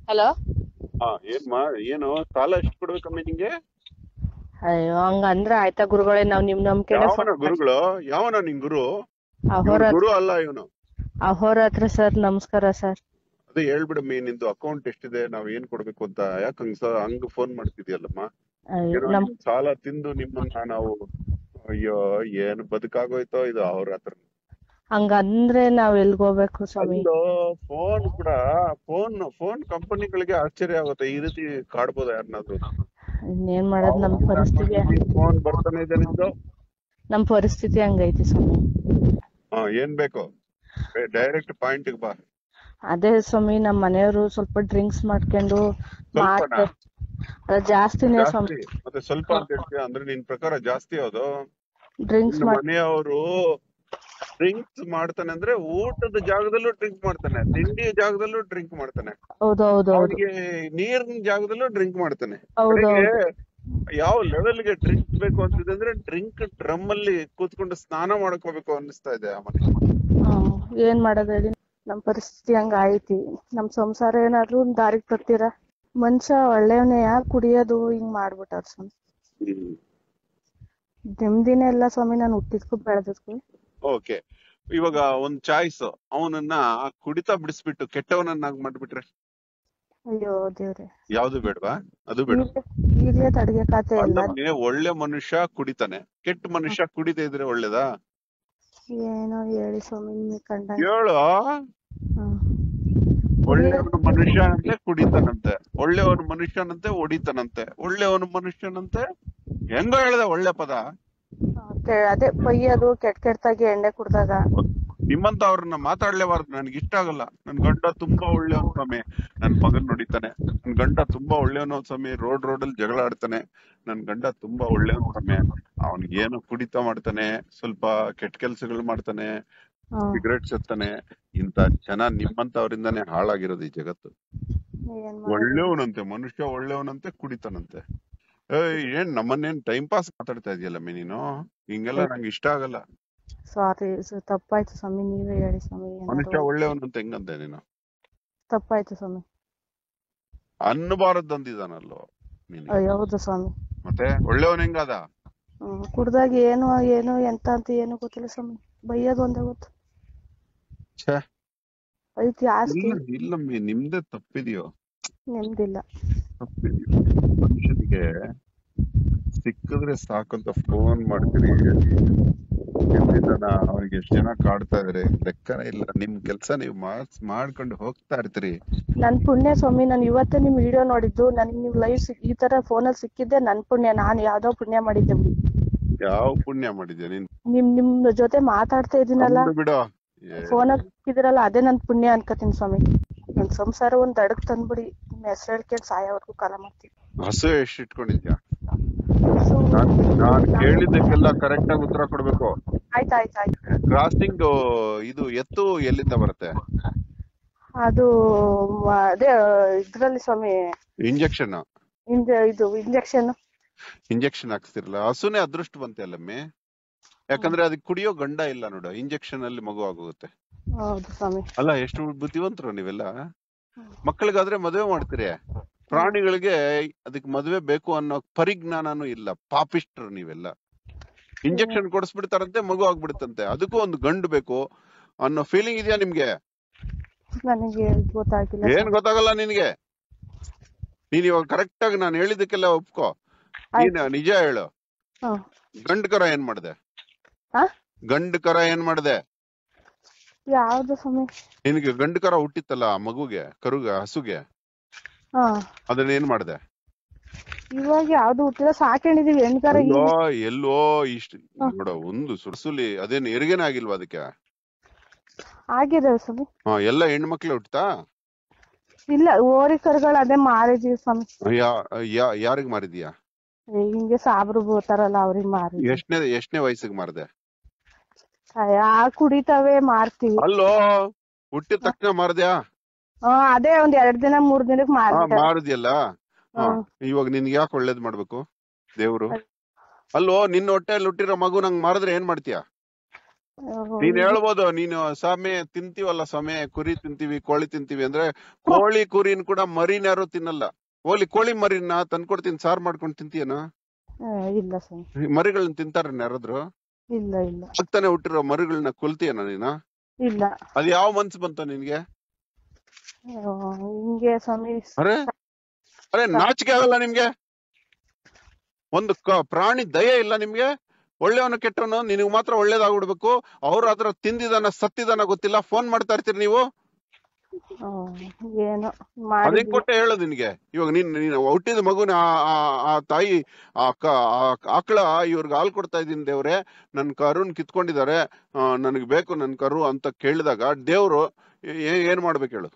Hello ಹಾ ಏನ್ಮ ಏನು ಸಾಲ ಎಷ್ಟು ಕೊಡ್ಬೇಕಮ್ಮ ನಿಂಗೆ ಅಯ್ಯೋ ಹಂಗಂದ್ರೆ ಆಯ್ತಾ ಗುರುಗಳೇ ನಾವ್ ನಿಮ್ ನಂಬಿಕೆನೆ ಯಾವನ ಗುರುಗಳು ಯಾವನ ನಿನ್ ಗುರು ಇವ್ನು ಅಹೋರಾತ್ರ ಗುರು ಅಲ್ಲ ಇವನು ಅಹೋರಾತ್ರ ಸರ್ ನಮಸ್ಕಾರ ಸರ್ ಅದೇ ಹೇಳ್ಬಿಡಮ್ಮಿ ನಿಂದು ಅಕೌಂಟ್ ಎಷ್ಟಿದೆ ನಾವ್ ಏನ್ ಕೊಡ್ಬೇಕು ಅಂತ ಯಾಕೆ ಹಂಗ ಹಂಗ ಫೋನ್ ಮಾಡ್ತಿದ್ಯಲ್ಲಮ್ಮ ಅಯ್ಯೋ ಏನೋ ನಮ್ ನಿಮ್ ಸಾಲ ತಿಂದು ನಿಮ್ಮನ್ನ ನಾವು ಅಯ್ಯೋ ಏನ್ ಬದುಕಾಗೋಯ್ತೋ ಇದು ಅವ್ರ ಹತ್ರ ಹಂಗಂದ್ರೆ ನಾವ್ ಎಲ್ಗೋಗ್ಬೇಕು ಸ್ವಾಮಿ ಒಂದು ಫೋನ್ ಕೂಡ ಫೋನ್ ಫೋನ್ ಕಂಪನಿಗಳಿಗೆ ಆಶ್ಚರ್ಯ ಆಗುತ್ತೆ ಈ ರೀತಿ ಕಾಡ್ಬೋದ ಯಾರನ್ನಾದ್ರು ಇನ್ನೇನ್ ಮಾಡೋದ್ ನಮ್ ಪರಿಸ್ಥಿತಿ ಫೋನ್ ಬರ್ತಾನೆ ಇದೆ ನಿಮ್ದು ನಮ್ ಪರಿಸ್ಥಿತಿ ಹಂಗೈತಿ ಸ್ವಾಮಿ ಹಾ ಏನ್ ಬೇಕು ಡೈರೆಕ್ಟ್ ಪಾಯಿಂಟ್ ಬಾ ಅದೇ ಸ್ವಾಮಿ ನಮ್ ಮನೆಯವರು ಸ್ವಲ್ಪ ಡ್ರಿಂಕ್ಸ್ ಮಾಡ್ಕೊಂಡು ಸ್ವಲ್ಪನಾ? ಮಾಡ್ತಾರೆ ಅದ್ ಜಾಸ್ತಿನೇ ಸ್ವಾಮಿ ಜಾಸ್ತಿ ಮತ್ತೆ ಸ್ವಲ್ಪ ಅಂತ ಹೇಳ್ತೀಯ ಅಂದ್ರೆ ನಿನ್ ಪ್ರಕಾರ ಜಾಸ್ತಿ ಅದು ಡ್ರಿಂಕ್ಸ್ ನಿನ್ನ ಮಾಡ್ ಮನೆಯವರು ಡ್ರಿಂಕ್ಸ್ ಮಾಡ್ತಾನೆ ಅಂದ್ರೆ ಊಟದ ಜಾಗದಲ್ಲೂ ಡ್ರಿಂಕ್ ಮಾಡ್ತಾನೆ ತಿಂಡಿ ಜಾಗದಲ್ಲೂ ಡ್ರಿಂಕ್ ಮಾಡ್ತಾನೆ ಹೌದು ಹೌದು ಹೌದು ಅವನಿಗೆ ನೀರಿನ ಜಾಗದಲ್ಲೂ ಡ್ರಿಂಕ್ ಮಾಡ್ತಾನೆ ಹೌದು ಕಡೆಗೆ ಹೌದು ಯಾವ ಲೆವೆಲ್ ಗೆ ಡ್ರಿಂಕ್ ಬೇಕು ಅಂತಿದೆ ಅಂದ್ರೆ ಡ್ರಿಂಕ್ ಡ್ರಮ್ ಅಲ್ಲಿ ಕೂತ್ಕೊಂಡು ಸ್ನಾನ ಮಾಡ್ಕೋಬೇಕು ಅನ್ನಿಸ್ತಾ ಇದೆ ಆ ಮನೆ ಹ್ಮ್. ಏನ್ ಮಾಡೋದ್ ಹೇಳಿ ನಮ್ ಪರಿಸ್ಥಿತಿ ಹಂಗ ಐತಿ ನಮ್ ಸಂಸಾರ ಏನಾದ್ರು ಒಂದ್ ದಾರಿಗ್ ತರ್ತೀರಾ ಮನುಷ್ಯ ಒಳ್ಳೆಯವನೇ ಕುಡಿಯೋದು ಹಿಂಗ್ ಮಾಡ್ಬಿಟ್ಟಾರ ಸ್ವಾಮಿ ನೆಮ್ಮದಿನೇ ಇಲ್ಲ ಸ್ವಾಮಿ ನಾನು ಹುಟ್ಟಿದ್ಕು ಬೆಳೆದದ್ಕು ಓಕೆ ಇವಾಗ ಒಂದ್ ಚಾಯ್ಸ್ ಅವನನ್ನ ಕುಡಿತಾ ಬಿಡಿಸ್ಬಿಟ್ಟು ಕೆಟ್ಟವನನ್ನಾಗ್ ಮಾಡ್ಬಿಟ್ರೆ ಅಯ್ಯೋ ದೇವ್ರೆ ಯಾವ್ದು ಬೇಡವಾ ಅದು ಬೇಡ ಈಗ್ಲೇ ಈಗ್ಲೇ ತಡ್ಗೆಕಾತೆ ಇಲ್ಲ ಅಲ್ಲಮ್ಮಿ, ಒಳ್ಳೆ ಮನುಷ್ಯ ಕುಡಿತಾನೆ ಕೆಟ್ಟ ಮನುಷ್ಯ ಕುಡಿತಾ ಇದ್ರೆ ಒಳ್ಳೇದಾ ಏನೋ ಹೇಳಿ ಸ್ವಾಮಿ ನಿಮಗೆ ಕಂಡಂಗೆ ಹೇಳು ಹ್ಮ್. ಒಳ್ಳೆಯವನು ಮನುಷ್ಯ ಅಂತೆ ಕುಡಿತಾನಂತೆ ಒಳ್ಳೆಯವನು ಮನುಷ್ಯನಂತೆ ಹೊಡಿತಾನಂತೆ ಒಳ್ಳೆಯವನು ಮನುಷ್ಯನಂತೆ ಹೆಂಗ ಹೇಳ್ದೆ ಒಳ್ಳೆ ಪದ ಕೆ- ಅದೇ ಬೈಯೋದು ಕೆಟ್ಟ ಕೆಟ್ಟಾಗಿ ಎಣ್ಣೆ ಕುಡ್ದಾಗ ನಿಮ್ಮಂತ ಅವ್ರನ್ನ ಮಾತಾಡ್ಲೇಬಾರ್ದು ನನ್ಗೆ ಇಷ್ಟ ಆಗಲ್ಲ ನನ್ ಗಂಡ ತುಂಬಾ ಒಳ್ಳೆಯವನು ಸ್ವಾಮಿ ನನ್ ಮಗನ್ ನೋಡಿತಾನೆ ನನ್ ಗಂಡ ತುಂಬಾ ಒಳ್ಳೆಯವನು ಸ್ವಾಮಿ ರೋಡ್ ರೋಡ್ ಅಲ್ಲಿ ಜಗಳ ಆಡ್ತಾನೆ ನನ್ ಗಂಡ ತುಂಬಾ ಒಳ್ಳೆಯವನು ಸ್ವಾಮಿ ಅವ್ನಿಗೆ ಏನು ಕುಡಿತಾ ಮಾಡ್ತಾನೆ ಸ್ವಲ್ಪ ಕೆಟ್ಟ ಕೆಲ್ಸಗಳು ಮಾಡ್ತಾನೆ ಹ್ಮ್ ಸಿಗರೇಟ್ ಸೇರ್ತಾನೆ ಇಂತ ಜನ ನಿಮ್ಮಂತವರಿಂದಾನೇ ಹಾಳಾಗಿರೋದು ಈ ಜಗತ್ತು ಏನ್ ಮಾಡೋದು ಒಳ್ಳೆಯವನಂತೆ ಮನುಷ್ಯ ಒಳ್ಳೆಯವನಂತೆ ಕುಡಿತಾನಂತೆ ಏಯ್ ಏನ್ ನಮ್ಮನ್ನೇನ್ ಟೈಮ್ ಪಾಸ್ ಮಾತಾಡ್ತಾ ಇದೆಯಲ್ಲಮ್ಮಿ ನೀನು ಹಿಂಗೆಲ್ಲ ನಂಗೆ ಇಷ್ಟ ಆಗಲ್ಲ ಸಾರಿ ತಪ್ಪಾಯ್ತು ಸ್ವಾಮಿ ನೀವೇ ಹೇಳಿ ಸ್ವಾಮಿ ಮನುಷ್ಯ ಏನಾದ್ರು ಒಳ್ಳೆಯವನಂತ ಹೆಂಗಂತೆ ನೀನು ತಪ್ಪಾಯ್ತು ಸ್ವಾಮಿ ಅನ್ನಬಾರದು ಅಂದಿದಾನಲ್ಲೋ ನೀನು ಅಯ್ಯೋ ಹೌದು ಸ್ವಾಮಿ ಮತ್ತೆ ಒಳ್ಳೆಯವನ್ ಹೆಂಗಾದ ಹ್ಮ್ ಕುಡ್ದಾಗ ಏನು ಏನು ಎಂತ ಅಂತ ಏನು ಗೊತ್ತಿಲ್ಲ ಸ್ವಾಮಿ ಬೈಯೋದು ಒಂದೇ ಗೊತ್ತು ಛೇ ಐತಿ ಆಸ್ತಿ ಇಲ್ಲ ಇಲ್ಲಮ್ಮಿ ನಿಮ್ದೇ ತಪ್ಪಿದೆಯೋ ನೆಮ್ಮದಿಲ್ಲ ತಪ್ಪಿದೆಯೋ ಮನುಷ್ಯನಿಗೆ ಸಿಕ್ಕಿದ್ರೆ ಸಾಕಂತ ಫೋನ್ ಮಾಡ್ತೀರಿ ಎಲ್ಲಿದ್ದಾನ ಅವನಿಗೆ ಎಷ್ಟ್ ಜನ ಕಾಡ್ತಾ ಇದಾರೆ ಲೆಕ್ಕನೇ ಇಲ್ಲ ನಿಮ್ ಕೆಲ್ಸ ನೀವ್ ಮಾಡ್- ಮಾಡ್ಕೊಂಡು ಹೋಗ್ತಾ ಇರ್ತೀರಿ ನನ್ ಪುಣ್ಯ ಸ್ವಾಮಿ ನಾನು ಇವತ್ತೇ ನಿಮ್ ವಿಡಿಯೋ ನೋಡಿದ್ದು ನನಗೆ ನೀವು ಲೈವ್ ಈ ತರ ಫೋನಲ್ಲಿ ಸಿಕ್ಕಿದ್ದೆ ನನ್ ಪುಣ್ಯ ನಾನ್ ಯಾವ್ದೋ ಪುಣ್ಯ ಮಾಡಿದ್ದೆ ಬಿಡಿ ಯಾವ ಪುಣ್ಯ ಮಾಡಿದ್ಯಾ ನೀನ್ ನಿಮ್ ನಿಮ್ ಜೊತೆ ಮಾತಾಡ್ತಾ ಇದೀನಲ್ಲ ನಮ್ದು ಬಿಡು ಏ, ಫೋನ್ ಸಿಕ್ಕಿದ್ರಲ್ಲ ಅದೇ ನನ್ ಪುಣ್ಯ ಅನ್ಕೋತೀನಿ ಸ್ವಾಮಿ ನನ್ ಸಂಸಾರ ಒಂದ್ ದಡಕ್ ತಂದ್ಬಿಡಿ ನಿಮ್ ಹೆಸರು ಹೇಳ್ಕೊಂಡು ಸಾಯೋವರೆಗೂ ಕಾಲ ಮಾಡ್ತೀನಿ ಹಸು ಎಷ್ಟ್ ಇಟ್ಕೊಂಡಿದ್ಯಾ ನಾನ್ ನಾನ್ ಕೇಳಿದ್ದಕ್ಕೆಲ್ಲ ಕರೆಕ್ಟ್ ಆಗಿ ಉತ್ತರ ಕೊಡ್ಬೇಕು ಆಯ್ತು ಆಯ್ತು ಆಯ್ತು ಕ್ರಾಸಿಂಗ್ ಇದು ಎತ್ತು ಎಲ್ಲಿಂದ ಬರುತ್ತೆ ಅದು ಮ- ಅದೇ ಇದ್ರಲ್ಲಿ ಸ್ವಾಮಿ ಇಂಜೆಕ್ಷನ್ ಇಂಜ ಇದು ಇಂಜೆಕ್ಷನ್ ಇಂಜೆಕ್ಷನ್ ಹಾಕ್ಸ್ತಿರಲ್ಲ ಹಸುನೇ ಅದೃಷ್ಟ ಬಂತೆ ಅಲ್ಲಮ್ಮಿ ಯಾಕಂದ್ರೆ ಅದಕ್ಕೆ ಕುಡಿಯೋ ಗಂಡ ಇಲ್ಲ ನೋಡು ಇಂಜೆಕ್ಷನ್ ಅಲ್ಲಿ ಮಗು ಆಗೋಗುತ್ತೆ ಹೌದು ಸ್ವಾಮಿ ಅಲ್ಲ ಎಷ್ಟು ಬುದ್ಧಿವಂತರು ನೀವೆಲ್ಲ ಮಕ್ಕಳಿಗಾದ್ರೆ ಮದುವೆ ಮಾಡ್ತೀರಿ ಪ್ರಾಣಿಗಳಿಗೆ ಅದಕ್ಕೆ ಮದುವೆ ಬೇಕು ಅನ್ನೋ ಪರಿಜ್ಞಾನನೂ ಇಲ್ಲ ಪಾಪಿಷ್ಟ್ರು ನೀವೆಲ್ಲ ಇಂಜೆಕ್ಷನ್ ಕೊಡಿಸ್ಬಿಡ್ತಾರಂತೆ ಮಗು ಆಗ್ಬಿಡುತ್ತಂತೆ ಅದಕ್ಕೂ ಒಂದು ಗಂಡು ಬೇಕು ಅನ್ನೋ ಫೀಲಿಂಗ್ ಇದೆಯಾ ನಿಮ್ಗೆ ನನಗೆ ಗೊತ್ತಾಗಿಲ್ಲ ಏನ್ ಗೊತ್ತಾಗಲ್ಲ ನಿನ್ಗೆ ನೀನ್ ಇವಾಗ ಕರೆಕ್ಟ್ ಆಗಿ ನಾನು ಹೇಳಿದ್ದಕ್ಕೆಲ್ಲ ಒಪ್ಕೋ ನೀನ್ ನಿಜ ಹೇಳು ಹ್ಮ್ ಗಂಡ್ ಕರ ಏನ್ ಮಾಡ್ದೆ ಹಾ ಗಂಡ್ ಕರ ಏನ್ ಮಾಡ್ದೆ ಯಾವ್ದು ಸ್ವಾಮಿ ನಿನಗೆ ಗಂಡ್ ಕರ ಹುಟ್ಟಿತ್ತಲ್ಲ ಆ ಮಗುಗೆ ಕರುಗೆ ಹಸುಗೆ ಹಾ ಅದನ್ನ ಏನ್ ಮಾಡ್ದೆ ಇವಾಗ ಯಾವ್ದು ಹುಟ್ಟಿಲ್ಲ ಸಾಕೊಂಡಿದೀವಿ ಹೆಣ್ಗಾರ ಎಲ್ಲೋ ಎಲ್ಲೋ ಇಷ್ಟ ನೋಡ ಒಂದು ಸುರ್ಸುಲಿ ಅದೇನ್ ಹೆರಿಗೆನೇ ಆಗಿಲ್ವಾ ಅದಕ್ಕೆ ಆಗಿದೆ ಸ್ವಾಮಿ ಹಾ ಎಲ್ಲ ಹೆಣ್ಮಕ್ಳು ಹುಟ್ತಾ ಇಲ್ಲ ಓರಿ ಕರುಗಳು ಅದೇ ಮಾರಿದೀವಿ ಸ್ವಾಮಿ ಯಾ ಯಾ- ಯಾರಿಗ್ ಮಾರಿದ್ಯಾ ಏ, ಹಿಂಗೆ ಸಾಬ್ರು ಬರ್ತಾರಲ್ಲ ಅವ್ರಿಗೆ ಮಾರಿ ಎಷ್ಟನೇ ಎಷ್ಟನೇ ವಯಸ್ಸಿಗೆ ಮಾರ್ದೆ ಆ ಕುಡಿತಾವೆ ಮಾರ್ತೀವಿ ಅಲ್ಲೋ ಹುಟ್ಟಿದ ತಕ್ಷಣ ಮಾರ್ದ್ಯಾ ಹಾ ಅದೇ ಒಂದ್ ಎರಡ್ ದಿನ ಮೂರ್ ದಿನಕ್ ಹಾ ಮಾರ್ಬಿಟ್ಟಾರೆ ಮಾರಿದ್ಯಲ್ಲ ಹಾ ಹ್ಮ್. ಇವಾಗ ನಿನ್ಗೆ ಯಾಕೆ ಒಳ್ಳೇದ್ ಮಾಡ್ಬೇಕು ದೇವ್ರು ಅಲ್ಲೋ ನಿನ್ನ ಹೊಟ್ಟೆಯಲ್ಲಿ ಹುಟ್ಟಿರೋ ಮಗು ನಂಗ್ ಮಾರಿದ್ರೆ ಏನ್ ಮಾಡ್ತೀಯ ನೀನ್ ಹೇಳ್ಬೋದು ನೀನು ಸ್ವಾಮಿ ತಿಂತೀವಲ್ಲ ಸ್ವಾಮಿ ಕುರಿ ತಿಂತೀವಿ ಕೋಳಿ ತಿಂತೀವಿ ಅಂದ್ರೆ ಕೋಳಿ ಕುರಿನ್ ಕೂಡ ಮರಿನ ಯಾರು ತಿನ್ನಲ್ಲ ಹೋಗ್ಲಿ ಕೋಳಿ ಮರಿನ ತಂದ್ಕೊಡ್ತೀನಿ ಸಾರ್ ಮಾಡ್ಕೊಂಡ್ ತಿಂತೀಯನ ಆ, ಇಲ್ಲ ಸ್ವಾಮಿ ಮರಿಗಳನ್ನ ತಿಂತಾರ ಯಾರಾದ್ರು ಇಲ್ಲ ಇಲ್ಲ ಆಗ್ತಾನೆ ಹುಟ್ಟಿರೋ ಮರಿಗಳನ್ನ ಕೊಲ್ತೀಯನ ನೀನು ಇಲ್ಲ ಅದ್ ಯಾವ ಮನ್ಸು ಬಂತ ನಿನ್ಗೆ ಆ, ಹಿಂಗೆ ಸ್ವಾಮಿ ಅರೆ ಅರೆ ನಾಚಿಕೆ ಆಗಲ್ಲ ನಿಮ್ಗೆ ಒಂದು ಕ- ಪ್ರಾಣಿ ದಯೆ ಇಲ್ಲ ನಿಮ್ಗೆ ಒಳ್ಳೆಯವನು ಕೆಟ್ಟವನು ನಿನಗ್ ಮಾತ್ರ ಒಳ್ಳೇದಾಗ್ಬಿಡ್ಬೇಕು ಅವ್ರ ಹತ್ರ ತಿಂದಿದಾನ ಸತ್ತಿದಾನ ಗೊತ್ತಿಲ್ಲ ಫೋನ್ ಮಾಡ್ತಾ ಇರ್ತೀರಿ ನೀವು ಆ, ಏನೋ ಅದೇನ್ ಮಾಡಿದ್ವಿ ಕೊಟ್ಟೆ ಹೇಳು ನಿನ್ಗೆ ಇವಾಗ ನೀನ್ ನೀನು ಹುಟ್ಟಿದ ಮಗುನ ಆ- ಆ- ಆ ತಾಯಿ ಆ ಕ- ಆ ಆಕಳ ಇವ್ರಿಗೆ ಹಾಲು ಕೊಡ್ತಾ ಇದೀನಿ ದೇವ್ರೆ ನನ್ ಕರುನ್ ಕಿತ್ಕೊಂಡಿದ್ದಾರೆ ನನಗ್ ಬೇಕು ನನ್ ಕರು ಅಂತ ಕೇಳಿದಾಗ ದೇವ್ರು ಏ- ಏನ್ ಮಾಡ್ಬೇಕು ಹೇಳು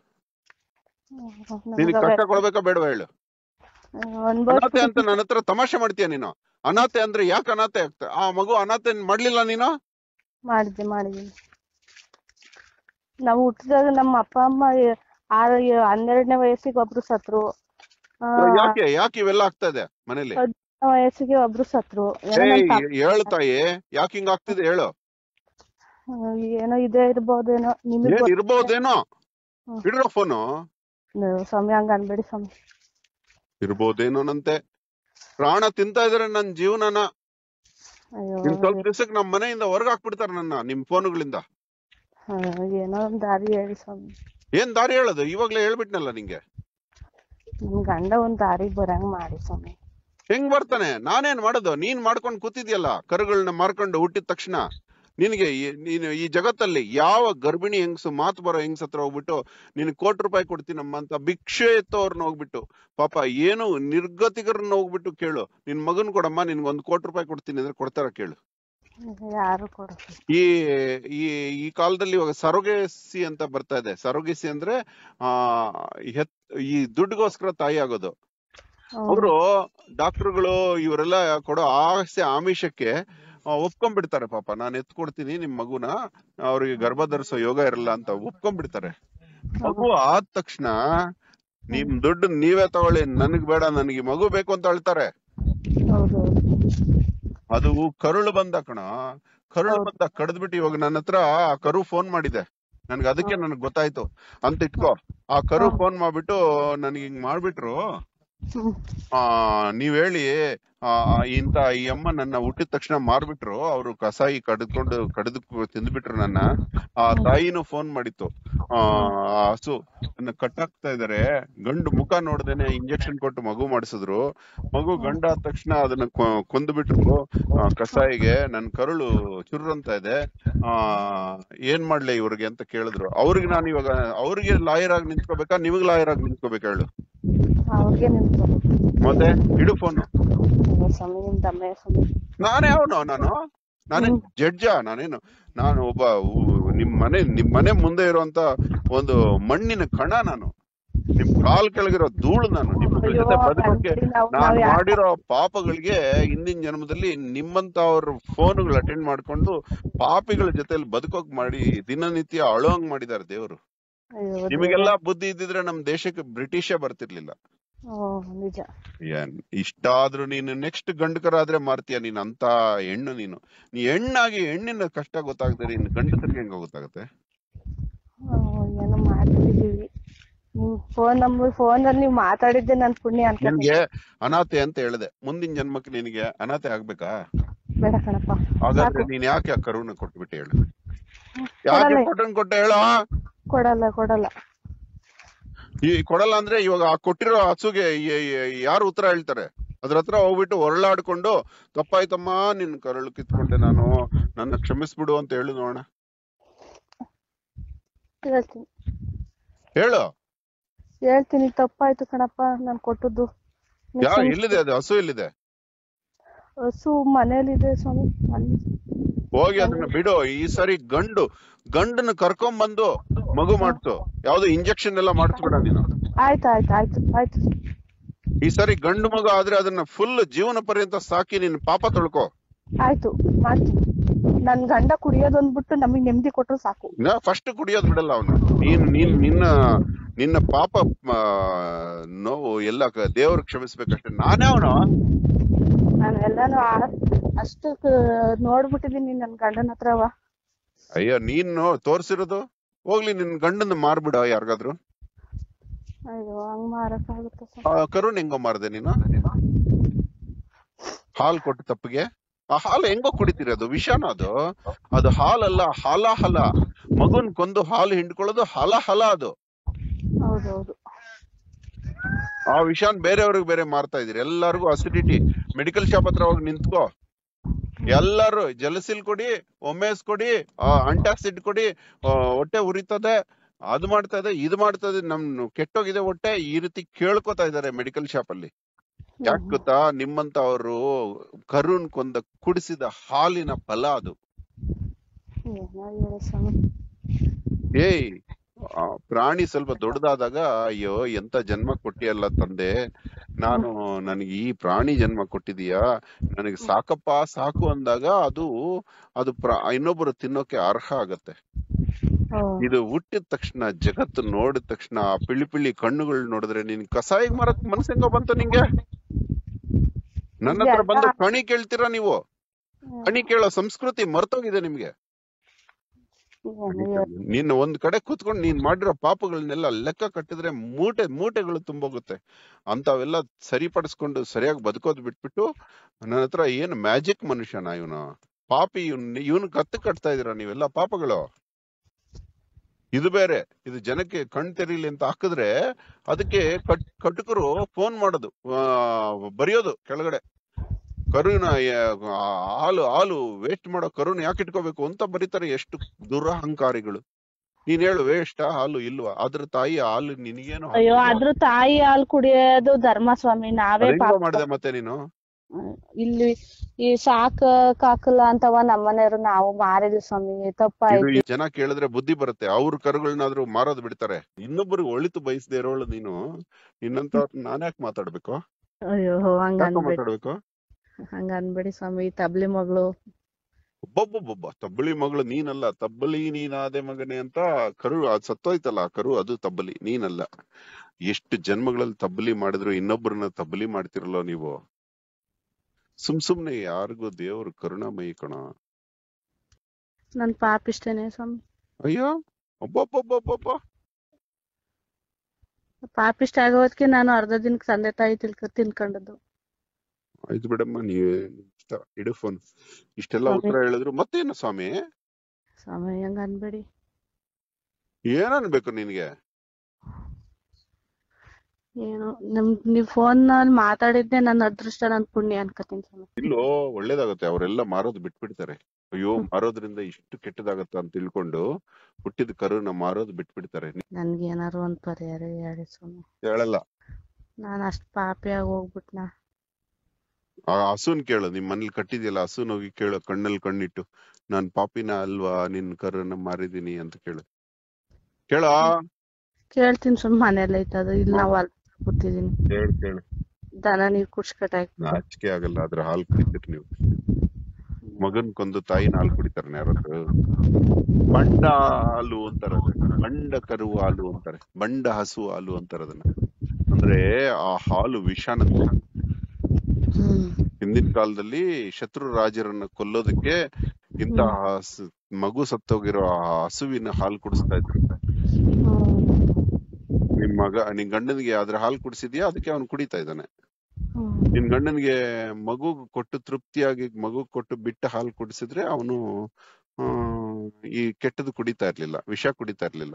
ನಿನಗ್ ಕಷ್ಟ ಕೊಡ್ಬೇಕಾ ಬೇಡವಾ ಹೇಳು ಅನಾಥೆ ಅಂತ ನನ್ನ ಹತ್ರ ತಮಾಷೆ ಮಾಡ್ತೀಯ ನೀನು ಅನಾಥೆ ಅಂದ್ರೆ ಯಾಕೆ ಅನಾಥೆ ಆಗ್ತ ಆ ಮಗು ಅನಾಥೆ ಮಾಡ್ಲಿಲ್ಲ ನೀನು ಮಾಡಿದ್ದೆ ಮಾಡಿದ್ದೀನಿ ನಾವು ಹುಟ್ಟಿದಾಗ ನಮ್ಮ ಅಪ್ಪ ಅಮ್ಮ ಎ- ಆರು ಎ- ಹನ್ನೆರಡನೇ ವಯಸ್ಸಿಗೆ ಒಬ್ರು ಸತ್ರು ಆ, ಯಾಕೆ ಯಾಕೆ ಇವೆಲ್ಲ ಆಗ್ತಾ ಇದೆ ಮನೇಲಿ ಹದಿನೈದನೇ ವಯಸ್ಸಿಗೆ ಒಬ್ರು ಸತ್ರು ಏನೋ ಏಯ್ ನನ್ ತಪ್ಪ್- ಹೇಳು ತಾಯಿ ಯಾಕೆ ಹಿಂಗ ಆಗ್ತಿದೆ ಹೇಳು ಆ, ಏನೋ ಇದೇ ಇರ್ಬೋದೇನೋ ನಿಮಗ್ ಏನ್ ಇರ್ಬೋದೇನೋ ಹ್ಮ್. ಇಡ್ರೋ ಫೋನು ಗೊತ್ತು ಸ್ವಾಮಿ ಹಂಗ ಅನ್ಬೇಡಿ ಸ್ವಾಮಿ ಇರ್ಬೋದೇನೋನಂತೆ ಪ್ರಾಣ ತಿಂತಾ ಇದಾರೆ ನನ್ ಜೀವನನ ಅಯ್ಯೋ ಇನ್ ಸ್ವಲ್ಪ ದಿವಸಕ್ಕೆ ನಮ್ ಮನೆಯಿಂದ ಹೊರಗ್ ಹಾಕ್ಬಿಡ್ತಾರ ನನ್ನ ನಿಮ್ ಫೋನುಗಳಿಂದ ಆ, ಏನೋ ಒಂದ್ ದಾರಿ ಹೇಳಿ ಸ್ವಾಮಿ ಏನ್ ದಾರಿ ಹೇಳೋದು ಇವಾಗ್ಲೇ ಹೇಳ್ಬಿಟ್ನಲ್ಲ ನಿಂಗೆ ನನ್ ಗಂಡ ಒಂದ್ ದಾರಿ ಬರಂಗ್ ಮಾಡಿ ಸ್ವಾಮಿ ಹೆಂಗ್ ಬರ್ತಾನೆ ನಾನೇನ್ ಮಾಡೋದು ನೀನ್ ಮಾಡ್ಕೊಂಡ್ ಕೂತಿದ್ಯಲ್ಲ ಕರುಗಳನ್ನ ಮಾರ್ಕೊಂಡು ಹುಟ್ಟಿದ ತಕ್ಷಣ ನಿನಗೆ ಈ- ನೀನು ಈ ಜಗತ್ತಲ್ಲಿ ಯಾವ ಗರ್ಭಿಣಿ ಹೆಂಗ್ಸು ಮಾತು ಬರೋ ಹೆಂಗ್ಸ್ ಹತ್ರ ಹೋಗ್ಬಿಟ್ಟು ನೀನ್ ಕೋಟಿ ರೂಪಾಯಿ ಕೊಡ್ತೀನಮ್ಮ ಅಂತ ಭಿಕ್ಷೆ ಎತ್ತೋರ್ನ ಹೋಗ್ಬಿಟ್ಟು ಪಾಪ ಏನು ನಿರ್ಗತಿಕರನ್ನ ಹೋಗ್ಬಿಟ್ಟು ಕೇಳು ನಿನ್ ಮಗನ್ ಕೊಡಮ್ಮ ನಿನ್ಗೊಂದ್ ಕೋಟಿ ರೂಪಾಯಿ ಕೊಡ್ತೀನಿ ಅಂದ್ರೆ ಕೊಡ್ತಾರ ಕೇಳು ಯಾರು ಕೊಡ ಈ ಈ ಈ ಕಾಲದಲ್ಲಿ ಇವಾಗ ಸರೋಗೆಸಿ ಅಂತ ಬರ್ತಾ ಇದೆ ಸರೋಗೆಸಿ ಅಂದ್ರೆ ಆ ಹೆತ್ ಈ ದುಡ್ಡುಗೋಸ್ಕರ ತಾಯಿ ಆಗೋದು ಅವರು ಡಾಕ್ಟರ್ಗಳು ಇವರೆಲ್ಲ ಕೊಡೋ ಆಸೆ ಆಮಿಷಕ್ಕೆ ಆ, ಒಪ್ಕೊಂಡ್ಬಿಡ್ತಾರೆ ಪಾಪ ನಾನು ಎತ್ ಕೊಡ್ತೀನಿ ನಿಮ್ ಮಗುನ ಅವ್ರಿಗೆ ಗರ್ಭ ಧರಿಸೋ ಯೋಗ ಇರಲ್ಲ ಅಂತ ಒಪ್ಕೊಂಡ್ಬಿಡ್ತಾರೆ ಮಗು ಆದ ತಕ್ಷಣ ನಿಮ್ ದುಡ್ಡು ನೀವೇ ತಗೊಳ್ಳಿ ನನಗ್ ಬೇಡ ನನಗೆ ಮಗು ಬೇಕು ಅಂತ ಹೇಳ್ತಾರೆ ಹೌದು ಅದು ಕರುಳು ಬಂದ ಕಣ ಕರುಳು ಹೌದು. ಬಂದ ಕಡ್ದ್ಬಿಟ್ಟು ಇವಾಗ ನನ್ನ ಹತ್ರ ಆ ಕರು ಫೋನ್ ಮಾಡಿದೆ ನನ್ಗೆ ಅದಕ್ಕೆ ನನಗ್ ಗೊತ್ತಾಯ್ತು ಅಂತ ಇಟ್ಕೋ ಆ ಕರು ಹಾ. ಫೋನ್ ಮಾಡ್ಬಿಟ್ಟು ನನ್ಗೆ ಹಿಂಗ್ ಮಾಡ್ಬಿಟ್ರು ಹ್ಮ್ ಆ ನೀವ್ ಹೇಳಿ ಆ ಇಂತ ಈ ಅಮ್ಮ ನನ್ನ ಹುಟ್ಟಿದ ತಕ್ಷಣ ಮಾರ್ಬಿಟ್ರು ಅವ್ರು ಕಸಾಯಿ ಕಡ್ಕೊಂಡು ಕಡ್ದು ತಿಂದ್ಬಿಟ್ರು ನನ್ನ ಆ ತಾಯಿನೂ ಫೋನ್ ಮಾಡಿತ್ತು ಆ ಆ ಹಸು ನನ್ನ ಕಟ್ಟಾಕ್ತಾ ಇದಾರೆ ಗಂಡು ಮುಖ ನೋಡ್ದೇನೆ ಇಂಜೆಕ್ಷನ್ ಕೊಟ್ಟು ಮಗು ಮಾಡಿಸಿದ್ರು ಮಗು ಗಂಡ ಆದ ತಕ್ಷಣ ಅದನ್ನ ಕೊ- ಕೊಂದ್ಬಿಟ್ರು ಆ, ಕಸಾಯಿಗೆ ನನ್ ಕರುಳು ಚುರ್ರಂತ ಇದೆ ಆ ಏನ್ ಮಾಡ್ಲಿ ಇವ್ರಿಗೆ ಅಂತ ಕೇಳಿದ್ರು ಅವ್ರಿಗೆ ನಾನು ಇವಾಗ ಅವ್ರಿಗೆ ಲಾಯರ್ ಆಗಿ ನಿಂತ್ಕೋಬೇಕಾ ನಿಮಗ್ ಲಾಯರ್ ಆಗಿ ನಿಂತ್ಕೋಬೇಕಾ ಹೇಳು ಅವ್ರಿಗೆ ನಿಂತ್ಕೊ ಮತ್ತೆ ಇಡು ಫೋನ್ ಅಯ್ಯೋ ಸ್ವಾಮಿ ನಿಮ್ ದಮ್ಮೆ ಸ್ವಾಮಿ ನಾನೇ ಅವನು ನಾನು ನಾನೇನ್ ಹ್ಮ್. ಜಡ್ಜ ನಾನೇನು ನಾನು ಒಬ್ಬ ಊ- ನಿಮ್ ಮನೆ ನಿಮ್ ಮನೆ ಮುಂದೆ ಇರುವಂತ ಒಂದು ಮಣ್ಣಿನ ಕಣ ನಾನು ನಿಮ್ ಕಾಲ್ ಕೆಳಗಿರೋ ಧೂಳು ನಾನು ನಿಮ್ ಅಯ್ಯೋ, ಜೊತೆ ಬದುಕೋಕೆ ಕಣ್ರೀ, ನಾವ್- ನಾನ್ ನಾವ್ ಯಾಕೆ- ಮಾಡಿರೋ ಪಾಪಗಳಿಗೆ ಹಿಂದಿನ ಜನ್ಮದಲ್ಲಿ ನಿಮ್ಮಂತ ಅವ್ರ ಫೋನ್ಗಳು ಅಟೆಂಡ್ ಮಾಡ್ಕೊಂಡು ಪಾಪಿಗಳ ಜೊತೆಲಿ ಬದುಕೋಕ್ ಮಾಡಿ ದಿನನಿತ್ಯ ಅಳೋಂಗ್ ಮಾಡಿದಾರೆ ದೇವ್ರು ಅಯ್ಯೋ ನಿಮಗೆಲ್ಲ ಬುದ್ಧಿ ಇದ್ದಿದ್ರೆ ನಮ್ ದೇಶಕ್ಕೆ ಬ್ರಿಟಿಷೇ ಬರ್ತಿರ್ಲಿಲ್ಲ ಹ್ಮ್ ನಿಜ ಏನ್ ಇಷ್ಟ ಆದ್ರೂ ನೀನು ನೆಕ್ಸ್ಟ್ ಗಂಡಕರಾದ್ರೆ ಮಾರ್ತೀಯ ನೀನ್ ಅಂತ ಹೆಣ್ಣು ನೀನು ನೀ ಹೆಣ್ಣಾಗಿ ಹೆಣ್ಣಿನ ಕಷ್ಟ ಗೊತ್ತಾಗದೆ ನೀನ್ ಗಂಡಸರಿಗೆ ಹೆಂಗ ಗೊತ್ತಾಗತ್ತೆ ಹ್ಮ್, ಏನೋ ಮಾಡ್ತಿದೀವಿ ನಿಮ್ ಫೋನ್ ನಂಬರ್ ಫೋನ್ ಅಲ್ಲಿ ನೀವು ಮಾತಾಡಿದ್ದೆ ನನ್ ಪುಣ್ಯ ಅನ್ಕೊಂತೀನಿ ನಿನ್ಗೆ ಅನಾಥೆ ಅಂತ ಹೇಳ್ದೆ ಮುಂದಿನ ಜನ್ಮಕ್ಕೆ ನಿನಗೆ ಅನಾಥೆ ಆಗ್ಬೇಕಾ ಬೇಡ ಕಣಪ್ಪ ಹಾಗಾದ್ರೆ ಸಾಕು. ನೀನ್ ಯಾಕೆ ಆ ಕರುನ ಕೊಟ್ಬಿಟ್ಟೆ ಹೇಳು ಹ್ಮ್, ಯಾಕೆ ಕೊಡಲ್ಲ ಕೊಟ್ಟನ್ ಕೊಟ್ಟೆ ಹೇಳ ಕೊಡಲ್ಲ ಕೊಡಲ್ಲ ಈ ಕೊಡಲ್ಲ ಅಂದ್ರೆ ಇವಾಗ ಆ ಕೊಟ್ಟಿರೋ ಹಸುಗೆ ಯ- ಯ- ಯಾರು ಉತ್ತರ ಹೇಳ್ತಾರೆ ಅದ್ರ ಹತ್ರ ಹೋಗ್ಬಿಟ್ಟು ಹೊರಳಾಡ್ಕೊಂಡು ತಪ್ಪಾಯ್ತಮ್ಮ ನಿನ್ ಕರಳು ಕಿತ್ಕೊಂಡೆ ನಾನು ನನ್ನ ಕ್ಷಮಿಸ್ಬಿಡು ಅಂತ ಹೇಳು ನೋಡೋಣ ಹೇಳ್ತೀನಿ ಹೇಳು ಹೇಳ್ತೀನಿ ತಪ್ಪಾಯ್ತು ಕಣಪ್ಪ ನಾನ್ ಕೊಟ್ಟದ್ದು ನೀವ್ ಯಾವ ಕ್ಷಮಿಸಿ. ಎಲ್ಲಿದೆ ಅದು ಹಸು ಎಲ್ಲಿದೆ ಹಸು ಮನೇಲಿದೆ ಸ್ವಾಮಿ ಅಲ್ಲಿ ಹೋಗಿ ಅದನ್ನ ಬಿಡು ಈ ಸರಿ ಗಂಡು ಗಂಡನ್ನ ಕರ್ಕೊಂಡ್ ಬಂದು ಮಗು ಮಾಡ್ಸು ಯಾವ್ದು ಇಂಜೆಕ್ಷನ್ ಎಲ್ಲ ಮಾಡಿಸ್ಬೇಡ ನೀನು ಆಯ್ತು ಆಯ್ತು ಆಯ್ತು ಆಯ್ತು ಈ ಸರಿ ಗಂಡು ಮಗು ಆದ್ರೆ ಅದನ್ನ ಫುಲ್ ಜೀವನ ಪರ್ಯಂತ ಸಾಕಿ ನೀನ್ ಪಾಪ ತೊಳ್ಕೊ ಆಯ್ತು ಮಾಡ್ತೀನಿ ನನ್ ಗಂಡ ಕುಡಿಯೋದೊಂದ್ಬಿಟ್ಟು ನಮಗ್ ನೆಮ್ಮದಿ ಕೊಟ್ರು ಸಾಕು ಫಸ್ಟ್ ಕುಡಿಯೋದ್ ಬಿಡಲ್ಲ ಅವನು ನೀನ್ ನೀನ್ ನಿನ್ನ ನಿನ್ನ ಪಾಪ ಆ, ನೋವು ಎಲ್ಲ ಕ- ದೇವ್ರು ಕ್ಷಮಿಸ್ಬೇಕಷ್ಟೇ ನಾನೇ ಅವನು ನಾನು ಎಲ್ಲಾನು ಆ- ಅಷ್ಟು ನೋಡ್ಬಿಟ್ಟಿದೀನಿ ನನ್ ಗಂಡನ ಹತ್ರವ ಅಯ್ಯೋ ನೀನು ತೋರ್ಸಿರೋದು ಹೋಗ್ಲಿ ನಿನ್ ಗಂಡನ ಮಾರ್ಬಿಡ ಯಾರಿಗಾದ್ರು ಅಯ್ಯೋ ಹಂಗ್ ಮಾರಕ್ ಆಗುತ್ತ ಆ, ಕರುಣ್ ಹೆಂಗೋ ಮಾರ್ದೆ ನೀನು ಹಾಲ್ ಕೊಟ್ಟು ತಪ್ಪಿಗೆ ಆ ಹಾಲು ಹೆಂಗೋ ಕುಡಿತೀರದು ವಿಷಾನ ಅದು ಅದು ಹಾಲಲ್ಲ ಹಾಲಾಹಲ ಮಗುನ್ ಕೊಂದು ಹಾಲು ಹಿಂಡ್ಕೊಳ್ಳೋದು ಹಲಹಲ ಅದು ಹೌದೌದು ಆ ವಿಷಾನ್ ಬೇರೆಯವ್ರಿಗೆ ಬೇರೆ ಮಾರ್ತಾ ಇದೀರಿ ಎಲ್ಲಾರ್ಗು ಅಸಿಡಿಟಿ ಮೆಡಿಕಲ್ ಶಾಪ್ ಹತ್ರ ಹೋಗಿ ನಿಂತ್ಕೋ ಎಲ್ಲಾರು ಜಲಸಿಲ್ ಕೊಡಿ ಒಮ್ಮೆಸ್ ಕೊಡಿ ಅಂಟಾಸಿಡ್ ಕೊಡಿ ಆ, ಹೊಟ್ಟೆ ಉರಿತದೆ ಅದು ಮಾಡ್ತಾ ಇದೆ ಇದು ಮಾಡ್ತಾ ಇದೆ ನಮ್ ಕೆಟ್ಟೋಗಿದೆ ಹೊಟ್ಟೆ ಈ ರೀತಿ ಕೇಳ್ಕೊತಾ ಇದಾರೆ ಮೆಡಿಕಲ್ ಶಾಪ್ ಅಲ್ಲಿ ಯಾಕೆ ಗೊತ್ತಾ ನಿಮ್ಮಂತ ಅವರು ಕರುಣ್ ಕೊಂದ ಕುಡಿಸಿದ ಹಾಲಿನ ಫಲ ಅದು ಏನೋ ಹೇಳಿ ಸ್ವಾಮಿ ಏಯ್ ಆ ಪ್ರಾಣಿ ಸ್ವಲ್ಪ ದೊಡ್ಡದಾದಾಗ ಅಯ್ಯೋ ಎಂತ ಜನ್ಮ ಕೊಟ್ಟಿಯಲ್ಲ ತಂದೆ ನಾನು ನನಗೆ ಈ ಪ್ರಾಣಿ ಜನ್ಮ ಕೊಟ್ಟಿದೀಯಾ ನನಗೆ ಸಾಕಪ್ಪ ಸಾಕು ಅಂದಾಗ ಅದು ಅದು ಪ್ರ ಇನ್ನೊಬ್ಬರು ತಿನ್ನೋಕೆ ಅರ್ಹ ಆಗತ್ತೆ ಹ್ಮ್. ಇದು ಹುಟ್ಟಿದ ತಕ್ಷಣ ಜಗತ್ತು ನೋಡಿದ ತಕ್ಷಣ ಆ ಪಿಳಿ ಪಿಳಿ ಕಣ್ಣುಗಳು ನೋಡಿದ್ರೆ ನಿನ್ ಕಸಾಯಿಗ್ ಮಾರಕ್ ಮನ್ಸ್ ಹೆಂಗೋ ಬಂತು ನಿಂಗೆ ನನ್ನ ಹತ್ರ ಬಂದು ಕಣಿ ಕೇಳ್ತೀರಾ ನೀವು ಕಣಿ ಕೇಳೋ ಸಂಸ್ಕೃತಿ ಮರ್ತೋಗಿದೆ ನಿಮ್ಗೆ ಏನೋ ಹೇಳಿ. ನೀನ್ ಒಂದ್ ಕಡೆ ಕೂತ್ಕೊಂಡು ನೀನ್ ಮಾಡಿರೋ ಪಾಪಗಳನ್ನೆಲ್ಲ ಲೆಕ್ಕ ಕಟ್ಟಿದ್ರೆ ಮೂಟೆ ಮೂಟೆಗಳು ತುಂಬೋಗುತ್ತೆ ಅಂತವೆಲ್ಲ ಸರಿಪಡಿಸ್ಕೊಂಡು ಸರಿಯಾಗಿ ಬದುಕೋದ್ ಬಿಟ್ಬಿಟ್ಟು ನನ್ನ ಹತ್ರ ಏನ್ ಮ್ಯಾಜಿಕ್ ಮನುಷ್ಯನ ಇವನು ಪಾಪಿ ಇವ್ನ್ ಇವನ್ ಕತ್ತು ಕಟ್ತಾ ಇದೀರ ನೀವೆಲ್ಲ ಪಾಪಗಳು ಇದು ಬೇರೆ ಇದು ಜನಕ್ಕೆ ಕಣ್ ತೆರೀಲಿ ಅಂತ ಹಾಕಿದ್ರೆ ಅದಕ್ಕೆ ಕಟ್ ಕಟುಕರು ಫೋನ್ ಮಾಡೋದು ಆ, ಬರೆಯೋದು ಕೆಳಗಡೆ ಕರುನ ಆ, ಹಾಲು ಹಾಲು ವೇಸ್ಟ್ ಮಾಡೋ ಕರುನ ಯಾಕೆ ಇಟ್ಕೋಬೇಕು ಅಂತ ಬರೀತಾರೆ ಎಷ್ಟು ದುರಹಂಕಾರಿಗಳು ನೀನ್ ಹೇಳು ವೇಸ್ಟ್ ಹಾಲು ಇಲ್ವಾ ಅದ್ರ ತಾಯಿ ಹಾಲು ನಿನಗೇನು ಅಯ್ಯೋ ಅದ್ರ ತಾಯಿ ಹಾಲ್ ಕುಡಿಯೋದು ಧರ್ಮ ಸ್ವಾಮಿ ನಾವೇ ಪಾಪ ಮಾಡಿದೆ ಮತ್ತೆ ನೀನು ಇಲ್ಲಿ ಈ ಸಾಕ ಕಾಕಲ್ಲ ಅಂತವ ನಮ್ಮನೆಯವ್ರು ನಾವು ಮಾರಿದ್ವಿ ಸ್ವಾಮಿ ಇದು ತಪ್ಪಾಯ್ತು ಈ ಜನ ಕೇಳಿದ್ರೆ ಬುದ್ಧಿ ಬರುತ್ತೆ ಅವ್ರ ಕರುಗಳನ್ನಾದ್ರೂ ಮಾರೋದ್ ಬಿಡ್ತಾರೆ ಇನ್ನೊಬ್ಬರಿಗೆ ಒಳಿತು ಬಯಸದೆ ಇರೋಳು ನೀನು ನಿನ್ನಂತ ನಾನ್ಯಾಕೆ ಮಾತಾಡ್ಬೇಕು ಅಯ್ಯೋ ಹಂಗ ಯಾಕೆ ಅನ್ಬೇಡಿ ಮಾತಾಡ್ಬೇಕು ಹಂಗ ಅನ್ಬೇಡಿ ಸ್ವಾಮಿ ತಬ್ಲಿ ಮಗಳು ಒಬ್ಬೊಬ್ಬೊಬ್ಬ ತಬ್ಬಲಿ ಮಗಳು ನೀನಲ್ಲ ತಬ್ಬಲಿ ನೀನಾದೆ ಮಗನೇ ಅಂತ ಕರು ಅದ್ ಸತ್ತೋಯ್ತಲ್ಲ ಆ ಕರು ಅದು ತಬ್ಬಲಿ ನೀನಲ್ಲ ಎಷ್ಟು ಜನ್ಮಗಳಲ್ಲಿ ತಬ್ಬಲಿ ಮಾಡಿದ್ರು ಇನ್ನೊಬ್ಬರನ್ನ ತಬ್ಬಲಿ ಮಾಡ್ತಿರಲ್ಲ ನೀವು ಸುಮ್ ಸುಮ್ನೆ ಯಾರಿಗೂ ದೇವ್ರು ಕರುಣಾಮಯಿ ಕಣ ನನ್ ಪಾಪಿಷ್ಟೇನೆ ಸ್ವಾಮಿ ಅಯ್ಯೋ ಒಬ್ಬೊಬ್ಬೊಬ್ಬೊಬ್ಬ ಪಾಪಿಷ್ಟ ಆಗೋದಕ್ಕೆ ನಾನು ಅರ್ಧ ದಿನಕ್ಕೆ ತಂದೆ ತಾಯಿ ತಿಳ್ಕ ತಿನ್ಕೊಂಡದ್ದು ಆಯ್ತು ಬಿಡಮ್ಮ ನೀವೇ ಇಷ್ಟ ಇಡು ಫೋನ್ ಇಷ್ಟೆಲ್ಲ ಸ್ವಾಮಿ. ಉತ್ತರ ಹೇಳಿದ್ರು ಮತ್ತೇನು ಸ್ವಾಮಿ ಸ್ವಾಮಿ ಹಂಗ ಅನ್ಬೇಡಿ ಏನನ್ಬೇಕು ನಿನ್ಗೆ ಏನು ನಮ್ ನೀವ್ ಫೋನ್ ನಲ್ಲಿ ಮಾತಾಡಿದ್ದೆ ನನ್ನ ಅದೃಷ್ಟ ನನ್ ಪುಣ್ಯ ಅನ್ಕೋತೀನಿ ಸ್ವಾಮಿ ಇಲ್ಲೋ ಒಳ್ಳೇದಾಗತ್ತೆ ಅವರೆಲ್ಲ ಮಾರೋದು ಬಿಟ್ಬಿಡ್ತಾರೆ ಅಯ್ಯೋ ಮಾರೋದ್ರಿಂದ ಇಷ್ಟು ಕೆಟ್ಟದಾಗತ್ತ ಅಂತ ತಿಳ್ಕೊಂಡು ಹುಟ್ಟಿದ ಕರುನ ಮಾರೋದು ಬಿಟ್ಬಿಡ್ತಾರೆ ನನ್ಗೆ ಏನಾರು ಒಂದ್ ಪರಿಹಾರ ಹೇಳಿ ಸ್ವಾಮಿ ಹೇಳಲ್ಲ ನಾನ್ ಅಷ್ಟ್ ಪಾಪಿಯಾಗಿ ಹೋಗ್ಬಿಟ್ನಾ ಆ ಹಸುನ್ ಕೇಳು ನಿಮ್ ಮನೇಲಿ ಕಟ್ಟಿದ್ಯಲ್ಲ ಹಸುನ್ ಹೋಗಿ ಕೇಳು ಕಣ್ಣಲ್ಲಿ ಕಣ್ಣಿಟ್ಟು ನಾನ್ ಪಾಪಿನ ಅಲ್ವಾ ನಿನ್ ಕರುನ ಮಾರಿದೀನಿ ಅಂತ ಕೇಳು ಕೇಳ ಕೇಳ್ತೀನಿ ಸ್ವಾಮಿ ಮನೇಲಿ ಐತದು ಇಲ್ಲಿ ನಾವ್ ಅಲ್ಲಿ ಕೂತಿದೀನಿ ಕೇಳು ಕೇಳು ದನ ನೀರ್ ಕುಡ್ಸ್ಕಟ್ ನಾಚಿಕೆ ಆಗಲ್ಲ ಅದ್ರ ಹಾಲು ಕುಡಿತೀರಿ ನೀವು ಮಗನ್ ಕೊಂದು ತಾಯಿನ ಹಾಲು ಕುಡಿತಾರ ಯಾರಾದ್ರು ಬಂಡ ಹಾಲು ಅಂತಾರ ಅದನ್ನ. ಬಂಡ ಕರು ಹಾಲು ಅಂತಾರೆ ಬಂಡ ಹಸು ಹಾಲು ಅಂತಾರ ಅದನ್ನ ಅಂದ್ರೆ ಆ ಹಾಲು ವಿಷಾನಂತೆ ಹ್ಮ್ ಹಿಂದಿನ ಕಾಲದಲ್ಲಿ ಶತ್ರು ರಾಜರನ್ನ ಕೊಲ್ಲೋದಕ್ಕೆ ಇಂತ ಹಸು- ಮಗು ಸತ್ತೋಗಿರೋ ಆ ಹಸುವಿನ ಹಾಲು ಕುಡಿಸ್ತಾ ಇದ್ರು ಹ್ಮ್ ನಿಮ್ ಮಗ ನಿನ್ ಗಂಡನಿಗೆ ಅದ್ರ ಹಾಲು ಕುಡಿಸಿದ್ಯಾ ಅದಕ್ಕೆ ಅವ್ನು ಕುಡಿತಾ ಇದ್ದಾನೆ ಹ್ಮ್ ನಿನ್ ಗಂಡನಿಗೆ ಮಗು ಕೊಟ್ಟು ತೃಪ್ತಿಯಾಗಿ ಮಗು ಕೊಟ್ಟು ಬಿಟ್ಟ ಹಾಲು ಕುಡಿಸಿದ್ರೆ ಅವನು ಈ ಕೆಟ್ಟದ್ದು ಕುಡಿತಾ ಇರ್ಲಿಲ್ಲ ವಿಷ ಕುಡಿತಾ ಇರ್ಲಿಲ್ಲ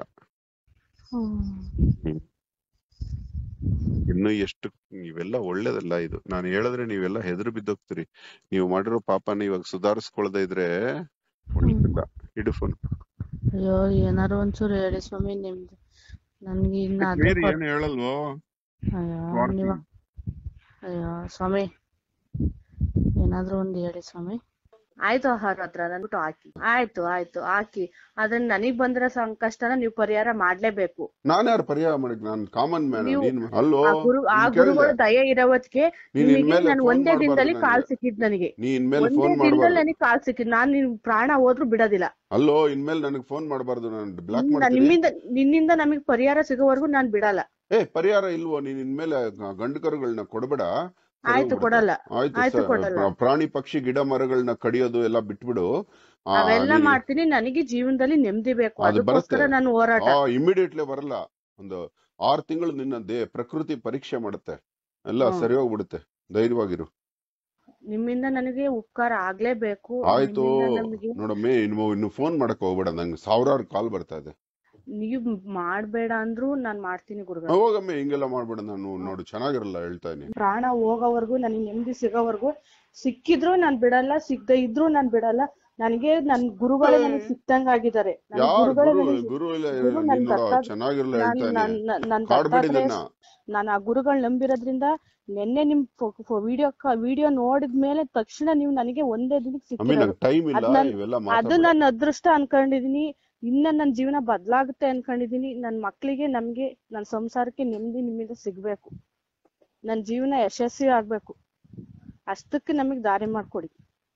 ಹ್ಮ್ ಇನ್ನು ಎಷ್ಟು ಇವೆಲ್ಲ ಒಳ್ಳೇದಲ್ಲ ಇದು ನಾನು ಹೇಳಿದ್ರೆ ನೀವೆಲ್ಲ ಹೆದರು ಬಿದ್ದೋಗ್ತೀರಿ ನೀವು ಮಾಡಿರೋ ಪಾಪನ ಇವಾಗ ಸುಧಾರಿಸ್ಕೊಳ್ದೇ ಇದ್ರೆ ಒಳ್ಳೇದಿಲ್ಲ ಇಡು ಫೋನ್ ಅಯ್ಯೋ ಏನಾರು ಒಂಚೂರು ಹೇಳಿ ಸ್ವಾಮಿ ನಿಮ್ದು ನನ್ಗೆ ಇನ್ನ ಅದೇ ಬೇರೆ ಕೊಟ್- ಏನು ಹೇಳಲ್ವೋ ಅಯ್ಯೋ ಸ್ವಾರ್ಥಿ. ನೀವ ಅಯ್ಯೋ ಸ್ವಾಮಿ ಏನಾದ್ರು ಒಂದ್ ಹೇಳಿ ಸ್ವಾಮಿ ಆಯ್ತು ಅವ್ರ ಹತ್ರ ನನ್ಬಿಟ್ಟು ಹಾಕಿ ಆಯ್ತು ಆಯ್ತು ಹಾಕಿ ಆದ್ರೆ ನನಗ್ ಬಂದಿರೋ ಸಂಕಷ್ಟನ ನೀವು ಪರಿಹಾರ ಮಾಡ್ಲೇಬೇಕು ನಾನು ಯಾರು ಪರಿಹಾರ ಮಾಡಿದ್ ನಾನು ಕಾಮನ್ ಮ್ಯಾನ್ ನೀವು- ನೀನ್ ಅಲ್ಲೋ ಆ ಗುರು ಆ ನೀನ್ ಗುರುಗಳು ಕೇಳಿದೆ ದಯೆ ಇರೋವತ್ಗೆ ನೀನ್ ನಿಮಗೆ ಇನ್ಮೇಲೆ ನಾನು ಫೋನ್ ಒಂದೇ ದಿನದಲ್ಲಿ ಮಾಡ್ಬಾರ್ದು ಕಾಲ್ ನನಗೆ. ಸಿಕ್ಕಿದ್ ನನಗೆ ನೀ ಇನ್ಮೇಲೆ ಒಂದೇ ಫೋನ್ ದಿನದಲ್ಲಿ ಮಾಡಬಾರ್ದು ನನಗೆ ಕಾಲ್ ಸಿಕ್ಕಿದ್ ನಾನ್ ನಿನ್ ಪ್ರಾಣ ಹೋದ್ರು ಬಿಡೋದಿಲ್ಲ ಅಲ್ಲೋ ಇನ್ಮೇಲೆ ನನಗೆ ಫೋನ್ ಮಾಡಬಾರ್ದು ನಾನು ಬ್ಲಾಕ್ ನಿನ್ನ- ಮಾಡ್ತೀನಿ ನಿಮ್ಮಿಂದ ನಿನ್ನಿಂದ ನಮಗ್ ಪರಿಹಾರ ಸಿಗೋವರೆಗೂ ನಾನ್ ಬಿಡಲ್ಲ ಏ ಪರಿಹಾರ ಇಲ್ವೋ ನೀನ್ ಇನ್ಮೇಲೆ ಗಂಡು ಕರುಗಳನ್ನ ಕೊಡಬೇಡ ಆಯ್ತು ಕೊಡಲ್ಲ ಆಯ್ತು ಆಯ್ತು ಸರ್. ಕೊಡಲ್ಲ. ಪ್ರ- ಪ್ರಾಣಿ ಪಕ್ಷಿ ಗಿಡ ಮರಗಳನ್ನ ಕಡಿಯೋದು ಎಲ್ಲ ಬಿಟ್ಬಿಡು ಆ, ಅವೆಲ್ಲ ನೀನು- ಮಾಡ್ತೀನಿ ನನಗೆ ಜೀವನದಲ್ಲಿ ನೆಮ್ಮದಿ ಬೇಕು ಅದು ಅದಕ್ಕೋಸ್ಕರ ಬರುತ್ತೆ. ನಾನು ಹೋರಾಟ ಆ ಇಮಿಡಿಯೇಟ್ಲಿ ಬರಲ್ಲ ಒಂದು ಆರ್ ತಿಂಗಳು ನಿನ್ನ ದೇ ಪ್ರಕೃತಿ ಪರೀಕ್ಷೆ ಮಾಡುತ್ತೆ ಎಲ್ಲ ಹ್ಮ್. ಸರಿ ಹೋಗ್ಬಿಡುತ್ತೆ ಧೈರ್ಯವಾಗಿರು ನಿಮ್ಮಿಂದ ನನಗೆ ಉಪಕಾರ ಆಗ್ಲೇಬೇಕು ಆಯ್ತು ನಿಮ್ಮಿಂದ ನಮ್ಗೆ ನೋಡಮ್ಮೆ ಇನ್ನು ಇನ್ನು ಫೋನ್ ಮಾಡಕ್ ಹೋಗ್ಬೇಡ ನಂಗೆ ಸಾವಿರಾರು ಕಾಲ್ ಬರ್ತಾ ಇದೆ ನೀವ್ ಮಾಡ್ಬೇಡ ಅಂದ್ರು ನಾನ್ ಮಾಡ್ತೀನಿ ಗುರುಗಳ ಹೋಗಮ್ಮೆ ಹಿಂಗೆಲ್ಲ ಮಾಡ್ಬೇಡ ನಾನು ನೋಡು ಚೆನ್ನಾಗಿರಲ್ಲ ಹೇಳ್ತಾ ಇದೀನಿ ಪ್ರಾಣ ಹೋಗೋವರ್ಗು ನನಗೆ ನೆಮ್ಮದಿ ಸಿಗೋವರ್ಗು ಸಿಕ್ಕಿದ್ರು ನಾನ್ ಬಿಡಲ್ಲ ಸಿಗದೆ ಇದ್ರು ನಾನ್ ಬಿಡಲ್ಲ ನನಗೆ ನನ್ ಗುರುಗಳೇ ನನಗೆ ಸಿಕ್ತಂಗ್ ಆಗಿದ್ದಾರೆ ನನ್ ಯಾರು ಗುರುಗಳೇ ಗುರು ನನಗೆ ಗುರು ಇಲ್ಲ ಗುರು ನನ್ ನೀನ್ ನೋಡು ದತ್ತಾತ್ರೇಯ- ಚೆನ್ನಾಗಿರಲ್ಲ ನಾನ್ ಹೇಳ್ತಾ ನನ್ ಇದೀನಿ ನನ್- ನನ್ ಕಾಡ್ಬೇಡಿ ದತ್ತಾತ್ರೇಯ ಇದನ್ನ ನಾನು ಆ ಗುರುಗಳ್ ನಂಬಿರೋದ್ರಿಂದ ನಿನ್ನೆ ನಿಮ್ ವಿಡಿಯೋ ವಿಡಿಯೋ ನೋಡಿದ್ಮೇಲೆ ತಕ್ಷಣ ನೀವು ನನಗೆ ಒಂದೇ ದಿನಕ್ಕೆ ಅಮ್ಮಿ ಸಿಕ್ಕಿರೋದು ನಂಗೆ ಟೈಮ್ ಇಲ್ಲ ಅದ್ ನನ್- ಇವೆಲ್ಲ ಅದು ಮಾತಾಡ ನನ್ನ ಅದೃಷ್ಟ ಅನ್ಕೊಂಡಿದೀನಿ ಇನ್ನ ನನ್ನ ಜೀವನ ಬದ್ಲಾಗುತ್ತೆ ಅನ್ಕೊಂಡಿದೀನಿ ನನ್ ಮಕ್ಳಿಗೆ ನಮ್ಗೆ ನನ್ ಸಂಸಾರಕ್ಕೆ ನೆಮ್ಮದಿ ನಿಮ್ಮಿಂದ ಸಿಗ್ಬೇಕು ನನ್ ಜೀವನ ಯಶಸ್ವಿ ಆಗ್ಬೇಕು ಅಷ್ಟಕ್ಕೆ ನಮಗ್ ದಾರಿ ಮಾಡ್ಕೊಡಿ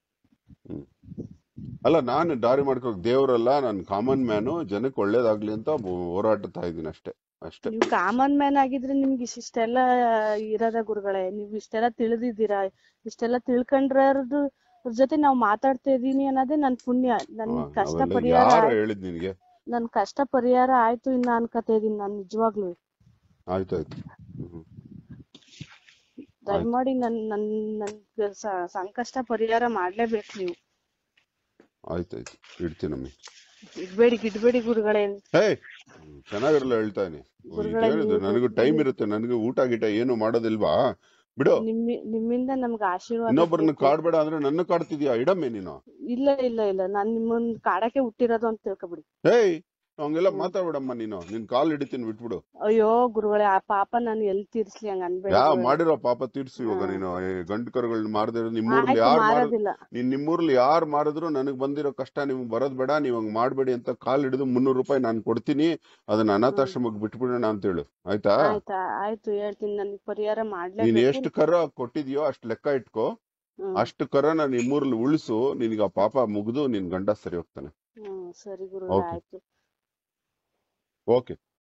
ಅಲ್ಲ ನಾನು ದಾರಿ ಮಾಡ್ಕೋಕ್ ದೇವ್ರಲ್ಲ ನಾನು ಕಾಮನ್ ಮ್ಯಾನು ಜನಕ್ಕೆ ಒಳ್ಳೇದಾಗ್ಲಿ ಅಂತ ಹೋರಾಡ್ತಾ ಇದೀನಿ ಅಷ್ಟೇ ಅಷ್ಟೇ ನೀವು ಕಾಮನ್ ಮ್ಯಾನ್ ಆಗಿದ್ರೆ ನಿಮ್ಗೆ ಇಷ್ಟೆಲ್ಲ ಇರದ ಗುರುಗಳೇ ನೀವ್ ಇಷ್ಟೆಲ್ಲ ತಿಳಿದಿದ್ದೀರಾ ಇಷ್ಟೆಲ್ಲ ತಿಳ್ಕೊಂಡ್ರದ್ದು ಜೊತೆ ನಾವ್ ಮಾತಾಡ್ತಾ ಇದೀನಿ ಅನ್ನೋದೇ ನನ್ ಪುಣ್ಯ ನನ್ ಹಾ, ಕಷ್ಟ ಅವೆಲ್ಲ ಪರಿಹಾರ ಯಾರು ಆಯ್ತು ಹೇಳಿದ್ ನಿನ್ಗೆ ನನ್ ಕಷ್ಟ ಪರಿಹಾರ ಆಯ್ತು ಇನ್ನ ಅನ್ಕತಾ ಇದೀನಿ ನಾನ್ ನಿಜವಾಗ್ಲೂ ಆಯ್ತಾಯ್ತು ಹ್ಮ್. ದಯಮಾಡಿ ನನ್ ನನ್ ನನ್ ಸ- ಸಂಕಷ್ಟ ಪರಿಹಾರ ಮಾಡ್ಲೇಬೇಕು ನೀವು ಆಯ್ತಾಯ್ತು ಇಡ್ತೀನಮ್ಮಿ ಇಡ್ಬೇಡಿ ಗಿಡ್ಬೇಡಿ ಗುರುಗಳೇ ಹೇ ಚೆನ್ನಾಗಿರಲ್ಲ ಹೇಳ್ತಾ ಇದೀನಿ ಗುರುಗಳೇ, ಇದೇನಿದು ನೀವು- ನನಗೂ ಟೈಮ್ ಇರುತ್ತೆ ನನಗೆ ಊಟ ಗೀಟ ಏನು ಮಾಡೋದಿಲ್ವಾ ಬಿಡು ನಿಮ್ಮಿ ನಿಮ್ಮಿಂದ ನಮ್ಗೆ ಆಶೀರ್ವಾದ ಇನ್ನೊಬ್ಬರನ್ನ ಬೇಕು. ಕಾಡ್ಬೇಡ ಅಂದ್ರೆ ನನ್ನ ಕಾಡ್ತಿದ್ಯಾ ಇಡಮ್ಮೆ ನೀನು ಇಲ್ಲ ಇಲ್ಲ ಇಲ್ಲ ನಾನ್ ನಿಮ್ಮನ್ ಕಾಡಕ್ಕೆ ಹುಟ್ಟಿರೋದು ಅಂತ ತಿಳ್ಕೊಬಿಡಿ ಹೇಯ್ ಹಂಗೆಲ್ಲ ಮಾತಾಡ್ಬೇಡಮ್ಮ ನೀನು ನಿನ್ ಕಾಲ್ ಹಿಡಿತೀನಿ ಬಿಟ್ಬಿಡು ಅಯ್ಯೋ ಗುರುಗಳೇ ಆ ಪಾಪ ನಾನು ಎಲ್ ತೀರ್ಸ್ಲಿ ಹಂಗ ಅನ್ಬೇಡಿ ಯಾ ಗುರುಗಳೇ. ಮಾಡಿರೋ ಪಾಪ ತೀರ್ಸು ಇವಾಗ ಹಾ. ನೀನು ಈ ಗಂಡು ಕರುಗಳನ್ನ ಮಾರದಿರೋ ನಿಮ್ಮೂರ್ಲಿ ಆಯ್ತು ಯಾರು ಮಾರ ಮಾರೋದಿಲ್ಲ ನೀನ್ ನಿಮ್ಮೂರ್ಲಿ ಯಾರು ಮಾರಿದ್ರು ನನಗ್ ಬಂದಿರೋ ಕಷ್ಟ ನಿಮ್ಗೆ ಬರೋದ್ ಬೇಡ ನೀವ್ ಹಂಗ್ ಮಾಡ್ಬೇಡಿ ಅಂತ ಕಾಲ್ ಹಿಡಿದು ಮುನ್ನೂರು ರೂಪಾಯಿ ನಾನು ಕೊಡ್ತೀನಿ ಅದನ್ನ ಅನಾಥಾಶ್ರಮಕ್ಕೆ ಬಿಟ್ಬಿಡೋಣ ಅಂತ ಹೇಳು ಆಯ್ತಾ ಆಯ್ತಾ ಆಯ್ತು ಹೇಳ್ತೀನಿ ನನ್ಗೆ ಪರಿಹಾರ ನೀನ್ ಮಾಡ್ಲೇಬೇಕು ಎಷ್ಟು ಕರ ಕೊಟ್ಟಿದ್ಯೋ ಅಷ್ಟ್ ಲೆಕ್ಕ ಇಟ್ಕೋ ಹ್ಮ್ ಅಷ್ಟು ಕರನ ನಿಮ್ಮೂರ್ಲಿ ಉಳಿಸು ನಿನ್ಗೆ ಆ ಪಾಪ ಮುಗ್ದು ನಿನ್ ಗಂಡ ಸರಿ ಹೋಗ್ತಾನೆ ಹ್ಮ್ ಸರಿ ಗುರುಗಳೇ Okay. ಆಯ್ತು ಓಕೆ